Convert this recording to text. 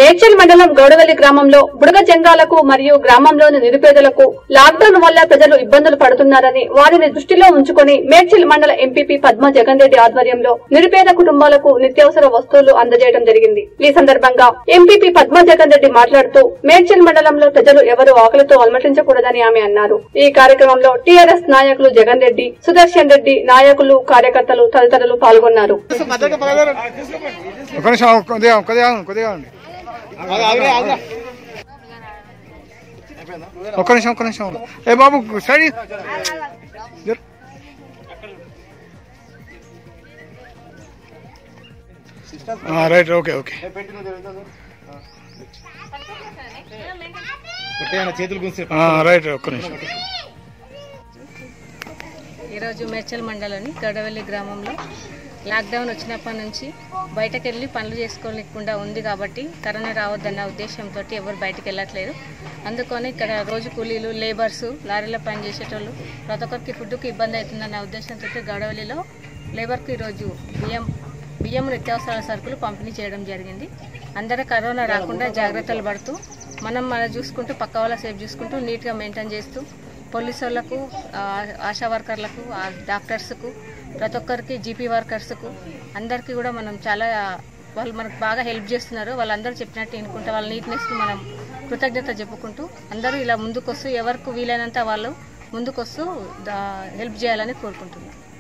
మేడ్చల్ మండలం గౌడవల్లి గ్రామంలో బుడగ జంగాలకు మరియు గ్రామంలోని నిరుపేదలకు లాక్డౌన్ వల్ల ప్రజలు ఇబ్బందులు పడుతున్నారని వారిని దృష్టిలో ఉంచుకొని మేడ్చల్ మండల ఎంపీపీ పద్మ జగన్ రెడ్డి ఆధ్వర్యంలో నిరుపేద కుటుంబాలకు నిత్యావసర వస్తువులు అందజేయడం జరిగింది ఈ సందర్భంగా ఎంపీపీ పద్మ జగన్ రెడ్డి మాట్లాడుతూ మేడ్చల్ మండలంలో ప్రజలు ఎవరు ఆకలితో అలమటించకూడదని ఆమె అన్నారు ఈ కార్యక్రమంలో టీఆర్ఎస్ నాయకులు జగన్ రెడ్డి సుదర్శన్ రెడ్డి నాయకులు కార్యకర్తలు తదితరులు పాల్గొన్నారు ఒక నిమిషం కొద్దిగా కొద్దిగా కొద్దిగా ఉండి ఒక్క నిమిషం ఒక్క నిమిషం ఉండు. ఏ బాబు సైడ్ జర. ఆ, రైట్ ఓకే ఓకే చేతులు గుంసే ఆ, రైట్ ఒక్క నిమిషం ఈరోజు మేడ్చల్ మండలంలోని గడవల్లి గ్రామంలో లాక్డౌన్ వచ్చినప్పటి నుంచి బయటకు వెళ్ళి పనులు చేసుకోలేకుండా ఉంది కాబట్టి కరోనా రావద్దన్న ఉద్దేశంతో ఎవరు బయటకు వెళ్ళట్లేదు అందుకని ఇక్కడ రోజు కూలీలు లేబర్స్ లారీలో పని చేసేటోళ్ళు ప్రతి ఒక్కరికి ఫుడ్కి ఇబ్బంది అవుతుందన్న ఉద్దేశంతో గడవల్లిలో లేబర్కి ఈరోజు బియ్యం బియ్యం నిత్యావసర సరుకులు పంపిణీ చేయడం జరిగింది అందరూ కరోనా రాకుండా జాగ్రత్తలు పడుతూ మనం మన చూసుకుంటూ పక్క వాళ్ళ సేఫ్ చూసుకుంటూ నీట్గా మెయింటైన్ చేస్తూ పోలీసు వాళ్ళకు ఆ, ఆశా వర్కర్లకు ఆ డాక్టర్స్కు ప్రతి ఒక్కరికి జీపీ వర్కర్స్కు అందరికీ కూడా మనం చాలా వాళ్ళు మనకు బాగా హెల్ప్ చేస్తున్నారు వాళ్ళందరూ చెప్పినట్టు వినుకుంటూ వాళ్ళ నీట్నెస్ మనం కృతజ్ఞత చెప్పుకుంటూ అందరూ ఇలా ముందుకొస్తూ ఎవరికి వీలైనంత వాళ్ళు ముందుకొస్తూ దా- హెల్ప్ చేయాలని కోరుకుంటున్నాను